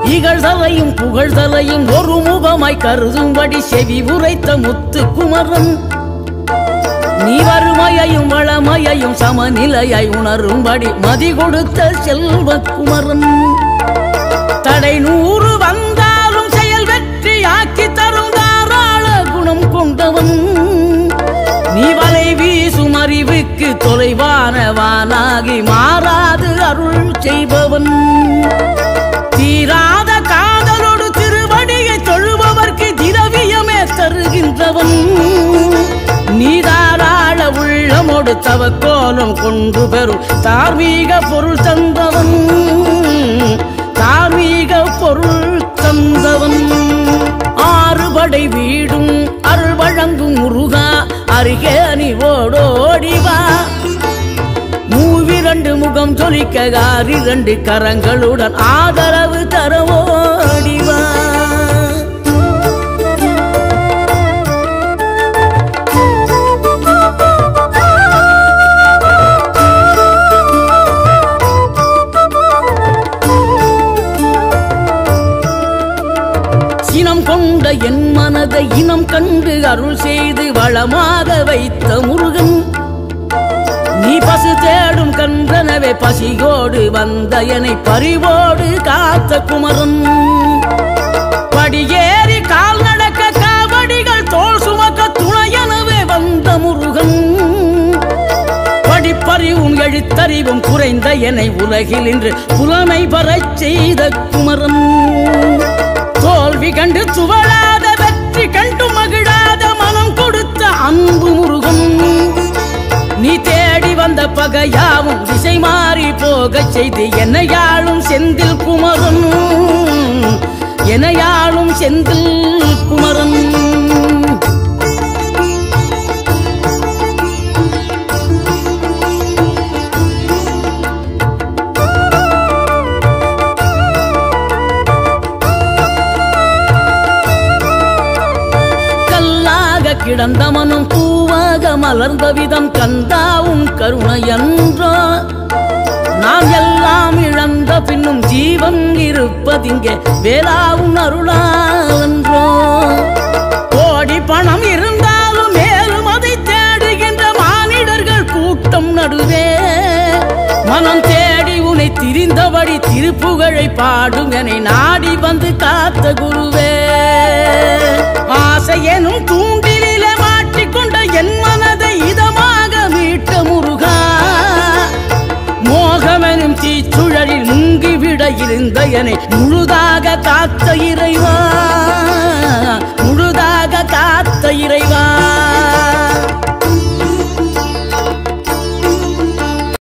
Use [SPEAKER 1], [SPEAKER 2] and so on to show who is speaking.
[SPEAKER 1] இகழ்தலையும் புகழ்தலையும் ஒரு முகமாய் கருதும்படி செவி உரைத்த முத்து குமரன் நீ வறுமையையும் வளமையையும் சமநிலையாய் உணரும்படி மதி கொடுத்த செல்வ குமரன் தடை நூறு வந்தாலும் செயல் வெற்றி ஆக்கி தரும் தாராள குணம் கொண்டவன் நீ வலை வீசும் அறிவுக்கு தொலைவான வானாகி மாறாது அருள் செய்பவன் தீராத காதலோடு திருவடியை தொழுபவர்க்கு திரவியமே தருகின்றவன் நீதாராள உள்ளமோடு தவக்கோலம் கொண்டு பெறும் தார்மீக பொருள் தந்தவன் தார்மீக பொருள் தந்தவன் ஆறுபடை வீடும் அருள் வழங்கும் முருகா அருகே நீ ஓடோடிவா மூவிரண்டு முகம் ஜொலிக்க ஆறிரண்டு கரங்களுடன் ஆதரவு தர ஓடிவா சினம் கொண்ட என் மனதை இனம் கண்டு அருள் செய்து வளமாக வைத்த முருகன் நீ பசு தேடும் கன்றனவே பசியோடு வந்த என்னை பறிவோடு காத்த குமரன் படியேறி கால் நடக்க காவடிகள் தோல் சுமக்க துணையனவே வந்த முருகன் படிப்பறிவும் எழுத்தறிவும் குறைந்த என்னை உலகில் இன்று புலமை பெறச் செய்த குமரன் தோல்வி கண்டு துவளாத வெற்றி கண்டு மகிழாத மனம் கொடுத்த அன்பு முருகன் நீ தேடி வந்த பகையாவும் திசை மாறி போகச் செய்து என்னையாளும் செந்தில் குமரன் என்னையாளும் செந்தில் குமரன் கல்லாக கிடந்த மனம் பூவாக மலர்ந்த விதம் கந்தாவும் கருணையன்றோ நாம் எல்லாம் இழந்த பின்னும் ஜீவன் இருப்பதிங்கே வேளாவும் அருளாவன்றோ கோடி பணம் இருந்தாலும் மேலும் அதை தேடுகின்ற மானிடர்கள் கூட்டம் நடுவே மனம் தேடி உனை திரிந்தபடி திருப்புகழை பாடும் என நாடி வந்து காத்த குருவே ஆசை எனும் தூண்டிலே மாட்டிக்கொண்ட என் மனதை இதமாக மீட்ட முருகா மோகமெனும் தீச்சுழலில் முங்கிவிட இருந்த என்னை முழுதாக காத்த இறைவா முழுதாக காத்த இறைவா